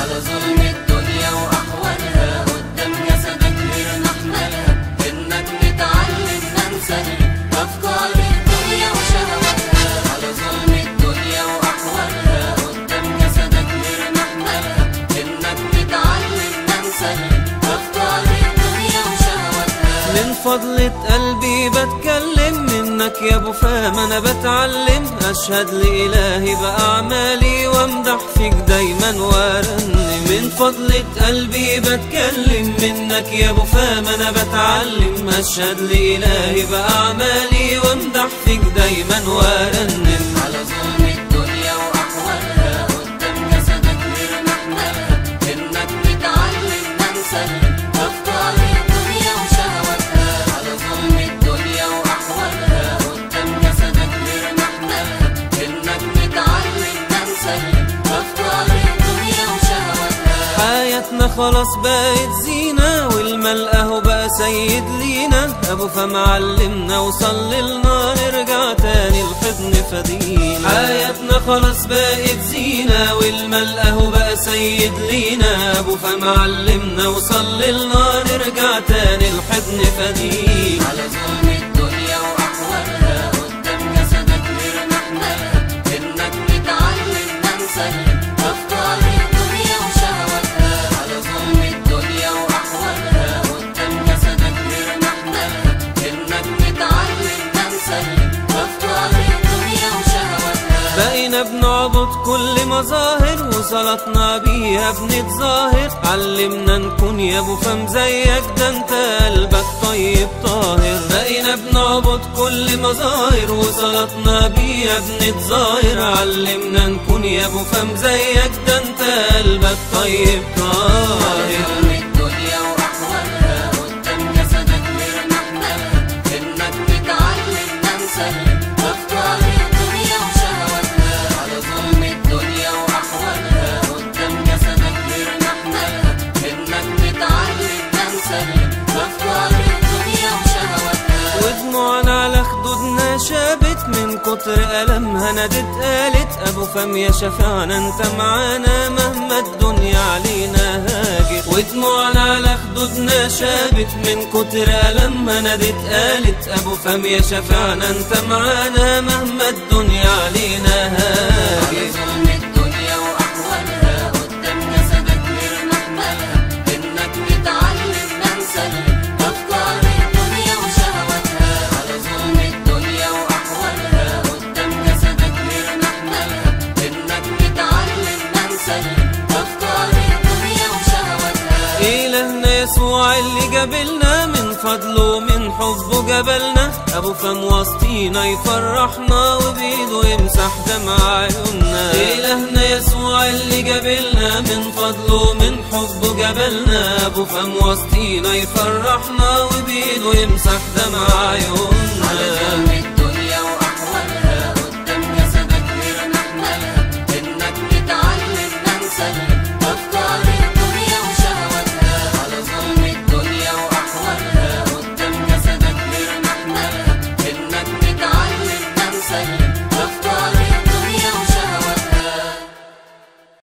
على ظلم الدنيا وأحوالها قدام جسدك نرمح مالها إنك نتعلم ننسى أفكار الدنيا وشهواتها على ظلم الدنيا وأحوالها قدام جسدك نرمح مالها إنك نتعلم ننسى أفكار الدنيا وشهواتها من فضلة قلبي بتكلم منك يا ابو فهم انا بتعلم اشهد لالهي باعمالي وامدح فيك دايما وارنم من فضلة قلبي بتكلم منك يا ابو فهم انا بتعلم اشهد لالهي باعمالي وامدح فيك دايما وارنم على ظلم الدنيا وأحوالها قدام جسدك نرمح مالها إنك نتعلم ننسى أفكار الدنيا وشهواتها على ظلم الدنيا وأحوالها قدام جسدك نرمح مالها إنك نتعلم ننسى أفكار الدنيا وشهواتها حياتنا خلاص بقت زينة والمال اهو بقى سيد لينا ابو فم علمنا وصل لنا نرجع تاني الحضن فدينا حياتنا خلاص بقت زينة والمال اهو بقى سيد لينا ابو فم علمنا وصل لنا نرجع تاني الحضن فدينا على ظلم الدنيا وأحوالها قدام جسدك نرمح مالها إنك نتعلم ننسى أفكار الدنيا وشهواتها على ظلم الدنيا وأحوالها قدام جسدك نرمح مالها إنك نتعلم ننسى أفكار الدنيا وشهواتها بقينا بنعبد كل مظاهر وصلاتنا بيها بنتظاهر علمنا نكون يا ابو فم زيك ده انت قلبك طيب طاهر بقينا بنعبد كل مظاهر وصلاتنا بيها بنتظاهر علمنا نكون يا ابو فم زيك ده انت قلبك طيب طاهر ظلم الدنيا وأحوالها قدام جسدك نرمح مالها إنك نتعلم ننسى أفكار الدنيا وشهواتها على ظلم الدنيا وأحوالها قدام جسدك نرمح مالها إنك نتعلم ننسى أفكار الدنيا وشهواتها ودموعنا على خدودنا شابت من كتر ألمها نادت قالت أبو فم يا شفيعنا أنت معانا مهما الدنيا علينا هاجت ودموعنا على خدودنا شابت من كتر ألمها نادت قالت أبو فم يا شفيعنا أنت معانا مهما الدنيا علينا على هاجت ظلم الدنيا وأحوالها قدام جسدك نرمح مالها إنك نتعلم ننسى أفكار الدنيا وشهواتها على ظلم الدنيا وأحوالها قدام جسدك نرمح مالها إنك نتعلم ننسى أفكار الدنيا وشهواتها إلهنا يسوع اللي جابلنا من فضله ومن حبه جبلنا أبو فم وسطينا يفرحنا وبإيده يمسح دمع عيوننا إلهنا يسوع اللي جابلنا من فضله ومن حبه جبلنا أبو فم وسطينا يفرحنا وبإيده يمسح دمع على عيوننا ظلم